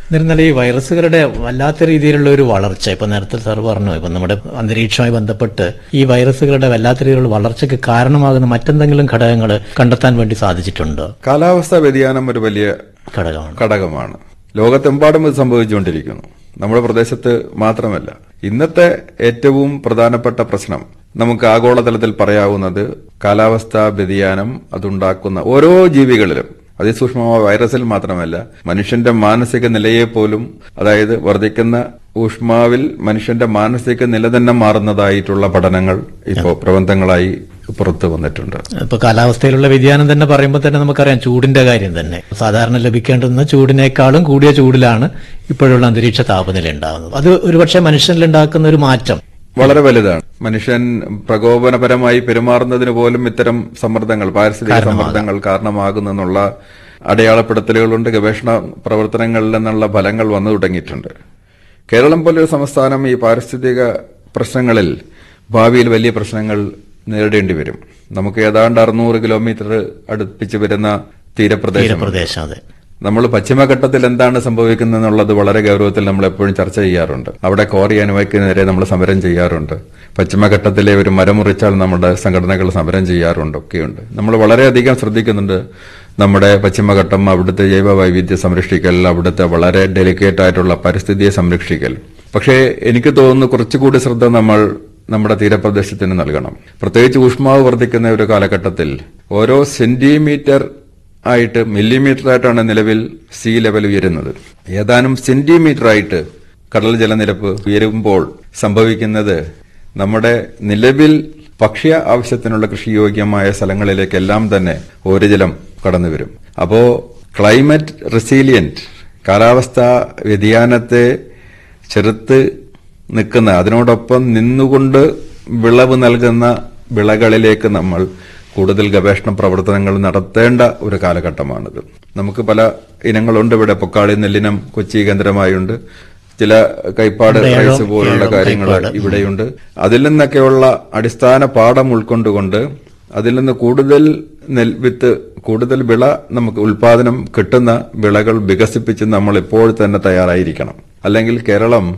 എന്നിരുന്നാലും ഈ വൈറസുകളുടെ വല്ലാത്ത രീതിയിലുള്ള ഒരു വളർച്ച ഇപ്പൊ നേരത്തെ സാർ പറഞ്ഞു ഇപ്പൊ നമ്മുടെ അന്തരീക്ഷവുമായി ബന്ധപ്പെട്ട് ഈ വൈറസുകളുടെ വല്ലാത്ത രീതിയിലുള്ള വളർച്ചയ്ക്ക് കാരണമാകുന്ന മറ്റെന്തെങ്കിലും ഘടകങ്ങൾ കണ്ടെത്താൻ വേണ്ടി സാധിച്ചിട്ടുണ്ടോ കാലാവസ്ഥാ വ്യതിയാനം ഒരു വലിയ ഘടകമാണ് ഘടകമാണ് ലോകത്തെമ്പാടും ഇത് സംഭവിച്ചുകൊണ്ടിരിക്കുന്നു നമ്മുടെ പ്രദേശത്ത് മാത്രമല്ല ഇന്നത്തെ ഏറ്റവും പ്രധാനപ്പെട്ട പ്രശ്നം നമുക്ക് ആഗോളതലത്തിൽ പറയാവുന്നത് കാലാവസ്ഥാ വ്യതിയാനം അതുണ്ടാക്കുന്ന ഓരോ ജീവികളിലും അതിസൂക്ഷ്മമായ വൈറസിൽ മാത്രമല്ല മനുഷ്യന്റെ മാനസിക നിലയെ പോലും അതായത് വർദ്ധിക്കുന്ന ഊഷ്മാവിൽ മനുഷ്യന്റെ മാനസിക നില തന്നെ മാറുന്നതായിട്ടുള്ള പഠനങ്ങൾ ഇപ്പോൾ പ്രബന്ധങ്ങളായി പുറത്തു വന്നിട്ടുണ്ട് ഇപ്പൊ കാലാവസ്ഥയിലുള്ള വ്യതിയാനം തന്നെ പറയുമ്പോൾ തന്നെ നമുക്കറിയാം ചൂടിന്റെ കാര്യം തന്നെ സാധാരണ ലഭിക്കേണ്ടുന്ന ചൂടിനേക്കാളും കൂടിയ ചൂടിലാണ് ഇപ്പോഴുള്ള അന്തരീക്ഷ താപനില ഉണ്ടാകുന്നത് അത് ഒരുപക്ഷെ മനുഷ്യനിൽ ഉണ്ടാക്കുന്ന ഒരു മാറ്റം വളരെ വലുതാണ് മനുഷ്യൻ പ്രകോപനപരമായി പെരുമാറുന്നതിന് പോലും ഇത്തരം സമ്മർദ്ദങ്ങൾ പാരിസ്ഥിതിക സമ്മർദ്ദങ്ങൾ കാരണമാകുന്നെന്നുള്ള അടയാളപ്പെടുത്തലുകളുണ്ട് ഗവേഷണ പ്രവർത്തനങ്ങളിൽ നിന്നുള്ള ഫലങ്ങൾ വന്നു തുടങ്ങിയിട്ടുണ്ട് കേരളം പോലൊരു സംസ്ഥാനം ഈ പാരിസ്ഥിതിക പ്രശ്നങ്ങളിൽ ഭാവിയിൽ വലിയ പ്രശ്നങ്ങൾ നേരിടേണ്ടി വരും നമുക്ക് ഏതാണ്ട് അറുന്നൂറ് കിലോമീറ്റർ അടുപ്പിച്ച് വരുന്ന തീരപ്രദേശം തീരപ്രദേശം അതെ നമ്മൾ പശ്ചിമഘട്ടത്തിൽ എന്താണ് സംഭവിക്കുന്നതെന്നുള്ളത് വളരെ ഗൗരവത്തിൽ നമ്മൾ എപ്പോഴും ചർച്ച ചെയ്യാറുണ്ട് അവിടെ കോറി അനുവദിക്കുന്നതിനെതിരെ നമ്മൾ സമരം ചെയ്യാറുണ്ട് പശ്ചിമഘട്ടത്തിലെ ഒരു മരം മുറിച്ചാൽ നമ്മുടെ സംഘടനകൾ സമരം ചെയ്യാറുണ്ട് ഒക്കെയുണ്ട് നമ്മൾ വളരെയധികം ശ്രദ്ധിക്കുന്നുണ്ട് നമ്മുടെ പശ്ചിമഘട്ടം അവിടുത്തെ ജൈവ വൈവിധ്യം സംരക്ഷിക്കൽ അവിടുത്തെ വളരെ ഡെലിക്കേറ്റ് ആയിട്ടുള്ള പരിസ്ഥിതിയെ സംരക്ഷിക്കൽ പക്ഷേ എനിക്ക് തോന്നുന്നു കുറച്ചുകൂടി ശ്രദ്ധ നമ്മൾ നമ്മുടെ തീരപ്രദേശത്തിന് നൽകണം പ്രത്യേകിച്ച് ഊഷ്മാവ് വർദ്ധിക്കുന്ന ഒരു കാലഘട്ടത്തിൽ ഓരോ സെന്റിമീറ്റർ ആയിട്ട് മില്ലിമീറ്റർ ആയിട്ടാണ് നിലവിൽ സീ ലെവൽ ഉയരുന്നത് ഏതാനും സെന്റിമീറ്റർ ആയിട്ട് കടൽ ജലനിരപ്പ് ഉയരുമ്പോൾ സംഭവിക്കുന്നത് നമ്മുടെ നിലവിൽ ഭക്ഷ്യ ആവശ്യത്തിനുള്ള കൃഷിയോഗ്യമായ സ്ഥലങ്ങളിലേക്കെല്ലാം തന്നെ ഓരജലം കടന്നു വരും അപ്പോ ക്ലൈമറ്റ് റെസീലിയന്റ് കാലാവസ്ഥാ വ്യതിയാനത്തെ ചെറുത്ത് നിൽക്കുന്ന അതിനോടൊപ്പം നിന്നുകൊണ്ട് വിളവ് നൽകുന്ന വിളകളിലേക്ക് നമ്മൾ കൂടുതൽ ഗവേഷണ പ്രവർത്തനങ്ങൾ നടത്തേണ്ട ഒരു കാലഘട്ടമാണിത് നമുക്ക് പല ഇനങ്ങളുണ്ട് ഇവിടെ പൊക്കാളി നെല്ലിനം കൊച്ചി കേന്ദ്രമായുണ്ട് ചില കൈപ്പാട് ഇവിടെ റൈസ് ഏഴോ- പോലുള്ള ഏഴോ കാര്യങ്ങൾ കൈപ്പാട്. ഇവിടെയുണ്ട് അതിൽ നിന്നൊക്കെയുള്ള അടിസ്ഥാന പാഠം ഉൾക്കൊണ്ടുകൊണ്ട് അതിൽ നിന്ന് കൂടുതൽ നെൽവിത്ത് കൂടുതൽ വിള നമുക്ക് ഉൽപാദനം കിട്ടുന്ന വിളകൾ വികസിപ്പിച്ച് നമ്മൾ ഇപ്പോൾ തന്നെ തയ്യാറായിരിക്കണം അല്ലെങ്കിൽ കേരളം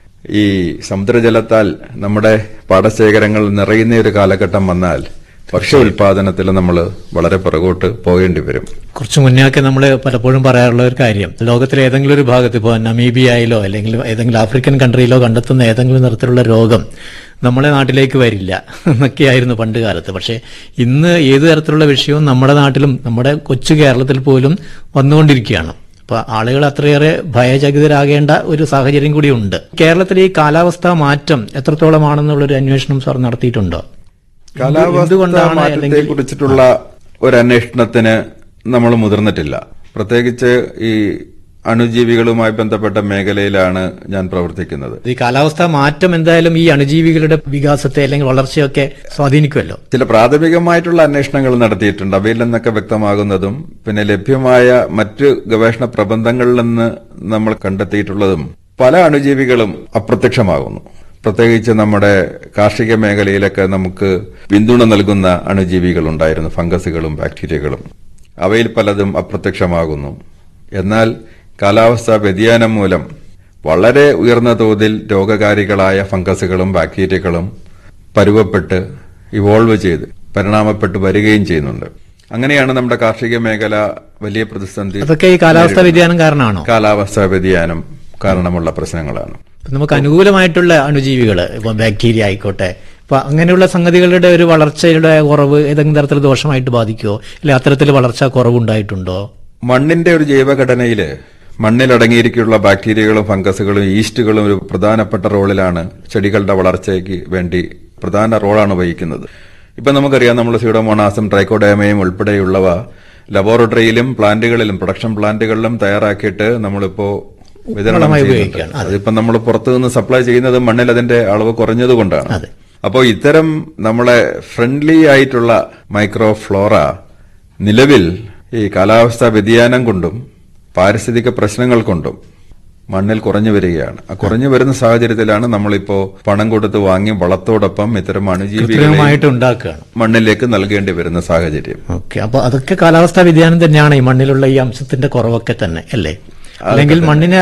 ഈ സമുദ്രജലത്താൽ നമ്മുടെ പാടശേഖരങ്ങൾ നിറയുന്ന ഒരു കാലഘട്ടം വന്നാൽ ഭക്ഷ്യ ഉൽപാദനത്തിൽ നമ്മൾ വളരെ പുറകോട്ട് പോകേണ്ടി വരും കുറച്ച് മുന്നേയൊക്കെ നമ്മൾ പലപ്പോഴും പറയാറുള്ള ഒരു കാര്യം ലോകത്തിലെ ഏതെങ്കിലും ഒരു ഭാഗത്ത് ഇപ്പോൾ നമീബിയയിലോ അല്ലെങ്കിൽ ഏതെങ്കിലും ആഫ്രിക്കൻ കൺട്രിയിലോ കണ്ടെത്തുന്ന ഏതെങ്കിലും തരത്തിലുള്ള രോഗം നമ്മളെ നാട്ടിലേക്ക് വരില്ല എന്നൊക്കെയായിരുന്നു പണ്ട് കാലത്ത് പക്ഷേ ഇന്ന് ഏത് തരത്തിലുള്ള വിഷയവും നമ്മുടെ നാട്ടിലും നമ്മുടെ കൊച്ചു കേരളത്തിൽ പോലും വന്നുകൊണ്ടിരിക്കുകയാണ് അപ്പൊ ആളുകൾ അത്രയേറെ ഭയചകിതരാകേണ്ട ഒരു സാഹചര്യം കൂടി ഉണ്ട് കേരളത്തിലെ ഈ കാലാവസ്ഥാ മാറ്റം എത്രത്തോളമാണെന്നുള്ള ഒരു അന്വേഷണം സാർ നടത്തിയിട്ടുണ്ടോ കാലാവസ്ഥ എന്തുകൊണ്ടാണ് മാറ്റത്തെ അല്ലെങ്കിൽ കുറിച്ചിട്ടുള്ള ഒരു അന്വേഷണത്തിന് നമ്മൾ മുതിർന്നിട്ടില്ല പ്രത്യേകിച്ച് ഈ അണുജീവികളുമായി ബന്ധപ്പെട്ട മേഖലയിലാണ് ഞാൻ പ്രവർത്തിക്കുന്നത് ഈ കാലാവസ്ഥാ മാറ്റം എന്തായാലും ഈ അണുജീവികളുടെ വികാസത്തെ അല്ലെങ്കിൽ വളർച്ചയൊക്കെ സ്വാധീനിക്കുമല്ലോ ചില പ്രാഥമികമായിട്ടുള്ള അന്വേഷണങ്ങൾ നടത്തിയിട്ടുണ്ട് അവയിൽ നിന്നൊക്കെ വ്യക്തമാകുന്നതും പിന്നെ ലഭ്യമായ മറ്റ് ഗവേഷണ പ്രബന്ധങ്ങളിൽ നിന്ന് നമ്മൾ കണ്ടെത്തിയിട്ടുള്ളതും പല അണുജീവികളും അപ്രത്യക്ഷമാകുന്നു പ്രത്യേകിച്ച് നമ്മുടെ കാർഷിക മേഖലയിലൊക്കെ നമുക്ക് പിന്തുണ നൽകുന്ന അണുജീവികൾ ഉണ്ടായിരുന്നു ഫംഗസുകളും ബാക്ടീരിയകളും അവയിൽ പലതും അപ്രത്യക്ഷമാകുന്നു എന്നാൽ കാലാവസ്ഥാ വ്യതിയാനം മൂലം വളരെ ഉയർന്ന തോതിൽ രോഗകാരികളായ ഫംഗസുകളും ബാക്ടീരിയകളും പരുവപ്പെട്ട് ഇവോൾവ് ചെയ്ത് പരിണാമപ്പെട്ട് വരികയും ചെയ്യുന്നുണ്ട് അങ്ങനെയാണ് നമ്മുടെ കാർഷിക മേഖല വലിയ പ്രതിസന്ധി അതൊക്കെ ഈ കാലാവസ്ഥാ വ്യതിയാനം കാരണമാണോ കാലാവസ്ഥാ വ്യതിയാനം കാരണമുള്ള പ്രശ്നങ്ങളാണ് ഇപ്പൊ നമുക്ക് അനുകൂലമായിട്ടുള്ള അണുജീവികൾ ഇപ്പൊ ബാക്ടീരിയ ആയിക്കോട്ടെ ഇപ്പൊ അങ്ങനെയുള്ള സംഗതികളുടെ ഒരു വളർച്ചയുടെ കുറവ് ഏതെങ്കിലും തരത്തിൽ ദോഷമായിട്ട് ബാധിക്കുമോ ഇല്ല അത്തരത്തിൽ വളർച്ച കുറവുണ്ടായിട്ടുണ്ടോ മണ്ണിന്റെ ഒരു ജൈവഘടനയില് മണ്ണിലടങ്ങിയിരിക്കുന്ന ബാക്ടീരിയകളും ഫംഗസുകളും ഈസ്റ്റുകളും ഒരു പ്രധാനപ്പെട്ട റോളിലാണ് ചെടികളുടെ വളർച്ചയ്ക്ക് വേണ്ടി പ്രധാന റോളാണ് വഹിക്കുന്നത് ഇപ്പൊ നമുക്കറിയാം നമ്മൾ സ്യൂഡോമോണാസും ട്രൈക്കോഡയമയും ഉൾപ്പെടെയുള്ളവ ലബോറട്ടറിയിലും പ്ലാന്റുകളിലും പ്രൊഡക്ഷൻ പ്ലാന്റുകളിലും തയ്യാറാക്കിയിട്ട് നമ്മളിപ്പോ വിതരണം വളമായി ചെയ്യുന്നുണ്ട് ഉപയോഗിക്കുകയാണ്. അതെ. അതിപ്പോ നമ്മൾ പുറത്തു നിന്ന് സപ്ലൈ ചെയ്യുന്നത് മണ്ണിൽ അതിന്റെ അളവ് കുറഞ്ഞതുകൊണ്ടാണ് അതെ. അപ്പോൾ ഇത്തരം നമ്മളെ ഫ്രണ്ട്ലി ആയിട്ടുള്ള മൈക്രോ ഫ്ലോറ നിലവിൽ ഈ കാലാവസ്ഥാ വ്യതിയാനം കൊണ്ടും പാരിസ്ഥിതിക പ്രശ്നങ്ങൾ കൊണ്ടും മണ്ണിൽ കുറഞ്ഞു വരികയാണ് ആ കുറഞ്ഞു വരുന്ന സാഹചര്യത്തിലാണ് നമ്മളിപ്പോ പണം കൊടുത്ത് വാങ്ങി വളത്തോടൊപ്പം ഇത്തരം അണുജീവികളെ കൃത്രിമമായിട്ട് ഉണ്ടാക്കുകയാണ് മണ്ണിലേക്ക് നൽകേണ്ടി വരുന്ന സാഹചര്യം ഓക്കെ അപ്പൊ അതൊക്കെ കാലാവസ്ഥാ വ്യതിയാനം തന്നെയാണ് ഈ മണ്ണിലുള്ള ഈ അംശത്തിന്റെ കുറവൊക്കെ തന്നെ അല്ലേ അല്ലെങ്കിൽ മണ്ണിനെ